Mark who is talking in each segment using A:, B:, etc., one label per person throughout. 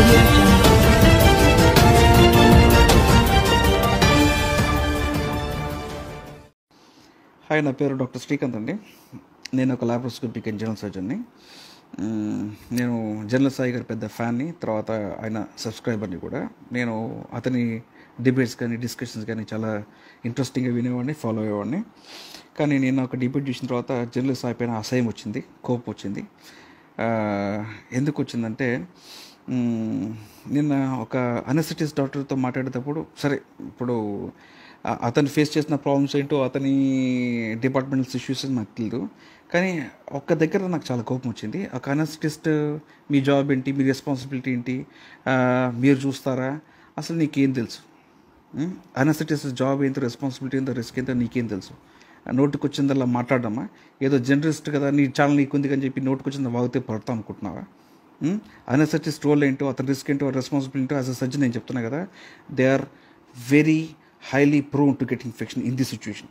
A: audio jungle.
B: Hi నా పేరు doctor Srikanth అండి నేను ఒక లాప్రోస్కోపిక్ అండ్ జనరల్ సర్జన్ని మ్మ్, నేను జనరల్ సాయి గారి పెద్ద ఫ్యాన్ని తర్వాత ఆయన సబ్స్క్రైబర్ని కూడా నేను అతని డిబేట్స్ కానీ డిస్కషన్స్ కానీ చాలా ఇంట్రెస్టింగ్గా వినేవాడిని ఫాలో అయ్యేవాడిని కానీ నేను ఒక డిబేట్ చూసిన తర్వాత జనరల్ సాయి పైన అసహ్యం వచ్చింది కోపం వచ్చింది ఆ, ఎందుకు వచ్చిందంటే మ్మ్, నిన్న ఒక అనస్థెటిస్ట్ డాక్టర్తో మాట్లాడేటప్పుడు సరే ఇప్పుడు ఆ- అతను ఫేస్ చేసిన ప్రాబ్లమ్స్ ఏంటో అతని డిపార్ట్మెంటల్ ఇష్యూస్ నాకు తెలియదు కానీ ఒక్క దగ్గర నాకు చాలా కోపం వచ్చింది ఒక అనస్థెటిస్ట్ మీ జాబ్ ఏంటి మీ రెస్పాన్సిబిలిటీ ఏంటి ఆ, మీరు చూస్తారా అసలు నీకేం తెలుసు అనస్థెటిస్ట్ జాబ్ ఏంటో రెస్పాన్సిబిలిటీ ఏంటో రిస్క్ ఏంటో నీకేం తెలుసు ఆ నోటికి వచ్చిందల్లా మాట్లాడమ్మా ఏదో జర్నలిస్ట్ కదా నీ ఛానల్ నీకు ఉంది అని చెప్పి నోటికి వచ్చింది వాగితే పడతాం అనుకుంటున్నావా అనస్థెటిస్ట్ రోల్ ఏంటో అతని రిస్క్ ఏంటో రెస్పాన్సిబిలిటీ ఏంటో యాజ్ అ సర్జన్ నేను చెప్తున్నా కదా they are very highly prone to get infection in the situation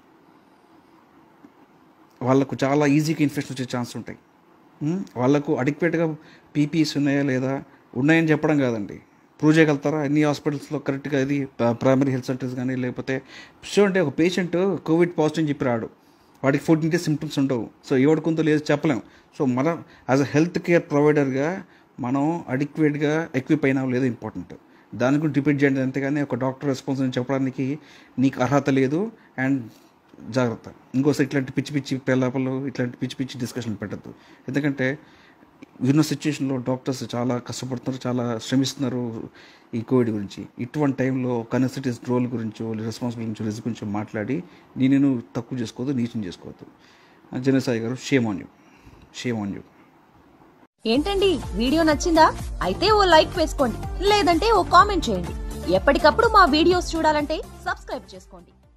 B: వాళ్ళకు చాలా ఈజీగా ఇన్ఫెక్షన్ వచ్చే ఛాన్స్ ఉంటాయి మ్మ్? వాళ్ళకు అడిక్వేట్గా పీపీస్ ఉన్నాయా లేదా ఉన్నాయని చెప్పడం కాదండి ప్రూవ్ చేయగలుగుతారా అన్ని హాస్పిటల్స్లో కరెక్ట్గా ఇది ప్రైమరీ హెల్త్ సెంటర్స్ కానీ లేకపోతే షో అంటే ఒక పేషెంట్ కోవిడ్ పాజిటివ్ అని చెప్పి రాడు వాడికి ఫోర్టీన్ డేస్ సిమ్టమ్స్ ఉండవు సో ఎవడికుందో లేదు చెప్పలేం సో మనం యాజ్ అ హెల్త్ కేర్ ప్రొవైడర్గా మనం అడిక్వేట్గా ఎక్విప్ అయినా లేదు ఇంపార్టెంట్ దాని గురించి డిపెండ్ చేయండి అంతేగాని ఒక డాక్టర్ రెస్పాన్స్ అని చెప్పడానికి నీకు అర్హత లేదు అండ్ జాగ్రత్త ఇంకోసారి ఇట్లాంటి పిచ్చి పిచ్చి ప్రలాపాలు ఇట్లాంటి పిచ్చి పిచ్చి డిస్కషన్ పెట్టద్దు ఎందుకంటే ఉన్న సిచ్యువేషన్లో డాక్టర్స్ చాలా కష్టపడుతున్నారు చాలా శ్రమిస్తున్నారు ఈ కోవిడ్ గురించి ఇటువంటి టైంలో కనెసిటీస్ రోల్ గురించో రెస్పాన్సిబిలిటీ గురించో రిస్క్ గురించో మాట్లాడి నేను తక్కువ చేసుకోవద్దు నీచం చేసుకోవద్దు జనసాయి గారు shame on you shame on you
C: ఏంటండి వీడియో నచ్చిందా అయితే ఓ లైక్ వేసుకోండి లేదంటే ఓ కామెంట్ చేయండి ఎప్పటికప్పుడు మా వీడియోస్ చూడాలంటే సబ్స్క్రైబ్ చేసుకోండి